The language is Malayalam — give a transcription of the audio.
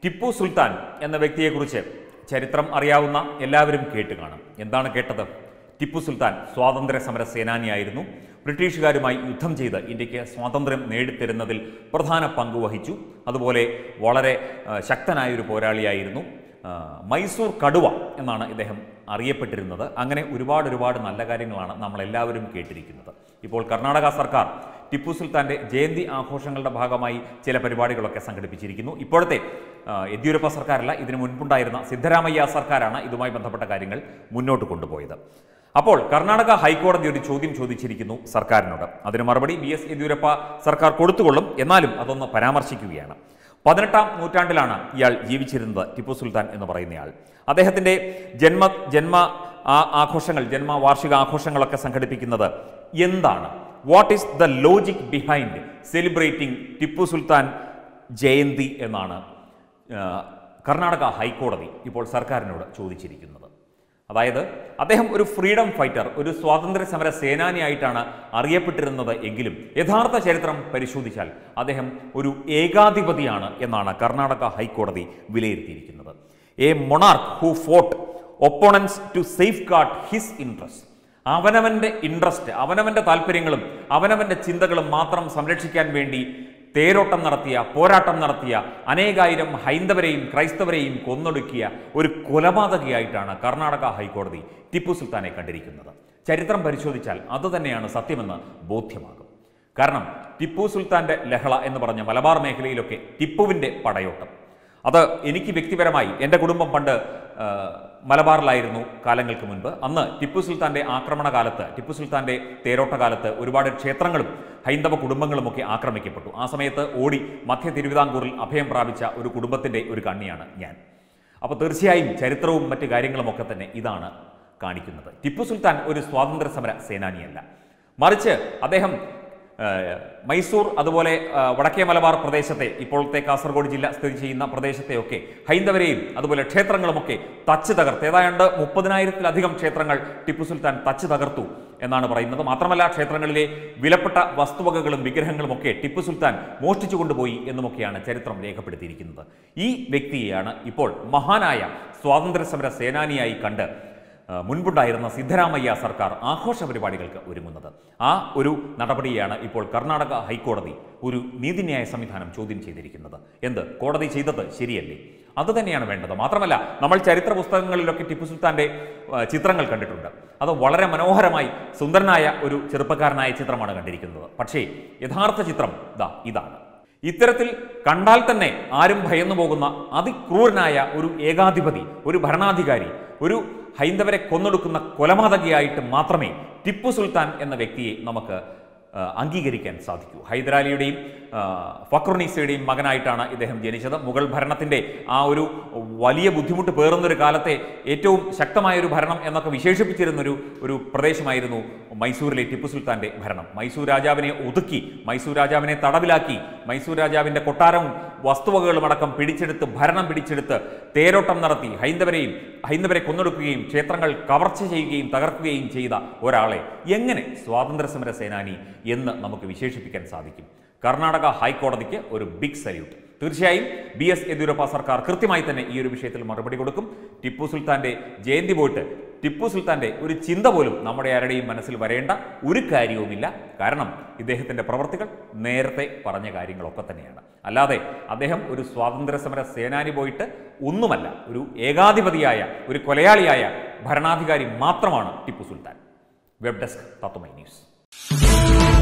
ടിപ്പു സുൽത്താൻ എന്ന വ്യക്തിയെക്കുറിച്ച് ചരിത്രം അറിയാവുന്ന എല്ലാവരും കേട്ട് കാണും എന്താണ് കേട്ടത് ടിപ്പു സുൽത്താൻ സ്വാതന്ത്ര്യ സമര സേനാനിയായിരുന്നു ബ്രിട്ടീഷുകാരുമായി യുദ്ധം ചെയ്ത് ഇന്ത്യക്ക് സ്വാതന്ത്ര്യം നേടിത്തരുന്നതിൽ പ്രധാന പങ്ക് വഹിച്ചു അതുപോലെ വളരെ ആ, ശക്തനായൊരു പോരാളിയായിരുന്നു ആ, മൈസൂർ കടുവ എന്നാണ് ഇദ്ദേഹം അറിയപ്പെട്ടിരുന്നത് അങ്ങനെ ഒരുപാട് ഒരുപാട് നല്ല കാര്യങ്ങളാണ് നമ്മളെല്ലാവരും കേട്ടിരിക്കുന്നത് ഇപ്പോൾ കർണാടക സർക്കാർ ടിപ്പു സുൽത്താൻ്റെ ജയന്തി ആഘോഷങ്ങളുടെ ഭാഗമായി ചില പരിപാടികളൊക്കെ സംഘടിപ്പിച്ചിരിക്കുന്നു ഇപ്പോഴത്തെ ആ, യെദ്യൂരപ്പ സർക്കാരല്ല ഇതിനു മുൻപുണ്ടായിരുന്ന സിദ്ധരാമയ്യ സർക്കാരാണ് ഇതുമായി ബന്ധപ്പെട്ട കാര്യങ്ങൾ മുന്നോട്ട് കൊണ്ടുപോയത് അപ്പോൾ കർണാടക ഹൈക്കോടതി ഒരു ചോദ്യം ചോദിച്ചിരിക്കുന്നു സർക്കാരിനോട് അതിന് മറുപടി ബി എസ് യെദ്യൂരപ്പ സർക്കാർ കൊടുത്തുകൊള്ളും എന്നാലും അതൊന്ന് പരാമർശിക്കുകയാണ് പതിനെട്ടാം നൂറ്റാണ്ടിലാണ് ഇയാൾ ജീവിച്ചിരുന്നത് ടിപ്പു സുൽത്താൻ എന്ന് പറയുന്നയാൾ അദ്ദേഹത്തിൻ്റെ ജന്മ ജന്മ ആ- ആഘോഷങ്ങൾ ജന്മ വാർഷിക ആഘോഷങ്ങളൊക്കെ സംഘടിപ്പിക്കുന്നത് എന്താണ് what is the logic behind celebrating Tipu Sultan Jayanti എന്നാണ് ആ, കർണാടക ഹൈക്കോടതി ഇപ്പോൾ സർക്കാരിനോട് ചോദിച്ചിരിക്കുന്നത് അതായത് അദ്ദേഹം ഒരു ഫ്രീഡം ഫൈറ്റർ ഒരു സ്വാതന്ത്ര്യ സമര സേനാനിയായിട്ടാണ് അറിയപ്പെട്ടിരുന്നത് എങ്കിലും യഥാർത്ഥ ചരിത്രം പരിശോധിച്ചാൽ അദ്ദേഹം ഒരു ഏകാധിപതിയാണ് എന്നാണ് കർണാടക ഹൈക്കോടതി വിലയിരുത്തിയിരിക്കുന്നത് a monarch who fought opponents to safeguard his interest അവനവൻ്റെ ഇൻട്രസ്റ്റ് അവനവൻ്റെ താല്പര്യങ്ങളും അവനവൻ്റെ ചിന്തകളും മാത്രം സംരക്ഷിക്കാൻ വേണ്ടി തേരോട്ടം നടത്തിയ പോരാട്ടം നടത്തിയ അനേകായിരം ഹൈന്ദവരെയും ക്രൈസ്തവരെയും കൊന്നൊടുക്കിയ ഒരു കൊലപാതകയായിട്ടാണ് കർണാടക ഹൈക്കോടതി ടിപ്പു സുൽത്താനെ കണ്ടിരിക്കുന്നത് ചരിത്രം പരിശോധിച്ചാൽ അതുതന്നെയാണ് സത്യമെന്ന് ബോധ്യമാകും കാരണം ടിപ്പു സുൽത്താന്റെ ലഹള എന്ന് പറഞ്ഞ മലബാർ മേഖലയിലൊക്കെ ടിപ്പുവിൻ്റെ പടയോട്ടം അത് എനിക്ക് വ്യക്തിപരമായി എൻ്റെ കുടുംബം പണ്ട് ആ, മലബാറിലായിരുന്നു കാലങ്ങൾക്ക് മുൻപ് അന്ന് ടിപ്പു സുൽത്താൻ്റെ ആക്രമണ കാലത്ത് ടിപ്പു സുൽത്താൻ്റെ തേരോട്ട കാലത്ത് ഒരുപാട് ക്ഷേത്രങ്ങളും ഹൈന്ദവ കുടുംബങ്ങളുമൊക്കെ ആക്രമിക്കപ്പെട്ടു ആ സമയത്ത് ഓടി മധ്യ തിരുവിതാംകൂറിൽ അഭയം പ്രാപിച്ച ഒരു കുടുംബത്തിൻ്റെ ഒരു കണ്ണിയാണ് ഞാൻ അപ്പോൾ തീർച്ചയായും ചരിത്രവും മറ്റു കാര്യങ്ങളുമൊക്കെ തന്നെ ഇതാണ് കാണിക്കുന്നത് ടിപ്പു സുൽത്താൻ ഒരു സ്വാതന്ത്ര്യ സമര സേനാനിയല്ല മറിച്ച് അദ്ദേഹം ആ, മൈസൂർ അതുപോലെ ആ, വടക്കേ മലബാർ പ്രദേശത്തെ ഇപ്പോഴത്തെ കാസർഗോഡ് ജില്ല സ്ഥിതി ചെയ്യുന്ന പ്രദേശത്തെയൊക്കെ ഹൈന്ദവരെയും അതുപോലെ ക്ഷേത്രങ്ങളുമൊക്കെ തച്ച് തകർത്ത് ഏതാണ്ട് മുപ്പതിനായിരത്തിലധികം ക്ഷേത്രങ്ങൾ ടിപ്പു സുൽത്താൻ തച്ച് തകർത്തു എന്നാണ് പറയുന്നത് മാത്രമല്ല ക്ഷേത്രങ്ങളിലെ വിലപ്പെട്ട വസ്തുവകകളും വിഗ്രഹങ്ങളും ഒക്കെ ടിപ്പു സുൽത്താൻ മോഷ്ടിച്ചു കൊണ്ടുപോയി എന്നുമൊക്കെയാണ് ചരിത്രം രേഖപ്പെടുത്തിയിരിക്കുന്നത് ഈ വ്യക്തിയെയാണ് ഇപ്പോൾ മഹാനായ സ്വാതന്ത്ര്യ സമര സേനാനിയായി കണ്ട് ആ, മുൻപുണ്ടായിരുന്ന സിദ്ധരാമയ്യ സർക്കാർ ആഘോഷ പരിപാടികൾക്ക് ഒരുങ്ങുന്നത് ആ ഒരു നടപടിയാണ് ഇപ്പോൾ കർണാടക ഹൈക്കോടതി ഒരു നീതിന്യായ സംവിധാനം ചോദ്യം ചെയ്തിരിക്കുന്നത് എന്ത് കോടതി ചെയ്തത് ശരിയല്ലേ അത് തന്നെയാണ് വേണ്ടത് മാത്രമല്ല നമ്മൾ ചരിത്ര പുസ്തകങ്ങളിലൊക്കെ ടിപ്പു സുൽത്താന്റെ ആ, ചിത്രങ്ങൾ കണ്ടിട്ടുണ്ട് അത് വളരെ മനോഹരമായി സുന്ദരനായ ഒരു ചെറുപ്പക്കാരനായ ചിത്രമാണ് കണ്ടിരിക്കുന്നത് പക്ഷേ യഥാർത്ഥ ചിത്രം ദാ ഇതാണ് ഇത്തരത്തിൽ കണ്ടാൽ തന്നെ ആരും ഭയന്നു പോകുന്ന അതിക്രൂരനായ ഒരു ഏകാധിപതി ഒരു ഭരണാധികാരി ഒരു ഹൈന്ദവരെ കൊന്നൊടുക്കുന്ന കൊലപാതകയായിട്ട് മാത്രമേ ടിപ്പു സുൽത്താൻ എന്ന വ്യക്തിയെ നമുക്ക് ആ, അംഗീകരിക്കാൻ സാധിക്കൂ ഹൈദരാലിയുടെയും ആ, ഫക്രുനീസയുടെയും മകനായിട്ടാണ് ഇദ്ദേഹം ജനിച്ചത് മുഗൾ ഭരണത്തിൻ്റെ ആ ഒരു വലിയ ബുദ്ധിമുട്ട് പേറുന്നൊരു കാലത്തെ ഏറ്റവും ശക്തമായ ഒരു ഭരണം എന്നൊക്കെ വിശേഷിപ്പിച്ചിരുന്നൊരു ഒരു പ്രദേശമായിരുന്നു മൈസൂരിലെ ടിപ്പു സുൽത്താൻ്റെ ഭരണം മൈസൂർ രാജാവിനെ ഒതുക്കി മൈസൂർ രാജാവിനെ തടവിലാക്കി മൈസൂർ രാജാവിൻ്റെ കൊട്ടാരവും വസ്തുവകകളും അടക്കം പിടിച്ചെടുത്ത് ഭരണം പിടിച്ചെടുത്ത് തേരോട്ടം നടത്തി ഹൈന്ദവരെയും ഹൈന്ദവരെ കൊന്നൊടുക്കുകയും ക്ഷേത്രങ്ങൾ കവർച്ച ചെയ്യുകയും തകർക്കുകയും ചെയ്ത ഒരാളെ എങ്ങനെ സ്വാതന്ത്ര്യ സമര സേനാനി എന്ന് നമുക്ക് വിശേഷിപ്പിക്കാൻ സാധിക്കും കർണാടക ഹൈക്കോടതിക്ക് ഒരു ബിഗ് സല്യൂട്ട് തീർച്ചയായും ബി എസ് യെദ്യൂരപ്പ സർക്കാർ കൃത്യമായി തന്നെ ഈ ഒരു വിഷയത്തിൽ മറുപടി കൊടുക്കും ടിപ്പു സുൽത്താന്റെ ജയന്തി പോയിട്ട് ടിപ്പു സുൽത്താന്റെ ഒരു ചിന്ത പോലും നമ്മുടെ ആരുടെയും മനസ്സിൽ വരേണ്ട ഒരു കാര്യവുമില്ല കാരണം ഇദ്ദേഹത്തിന്റെ പ്രവർത്തികൾ നേരത്തെ പറഞ്ഞ കാര്യങ്ങളൊക്കെ തന്നെയാണ് അല്ലാതെ അദ്ദേഹം ഒരു സ്വാതന്ത്ര്യ സമര സേനാനി പോയിട്ട് ഒന്നുമല്ല ഒരു ഏകാധിപതിയായ ഒരു കൊലയാളിയായ ഭരണാധികാരി മാത്രമാണ് Tipu Sultan web desk Tatvamayi news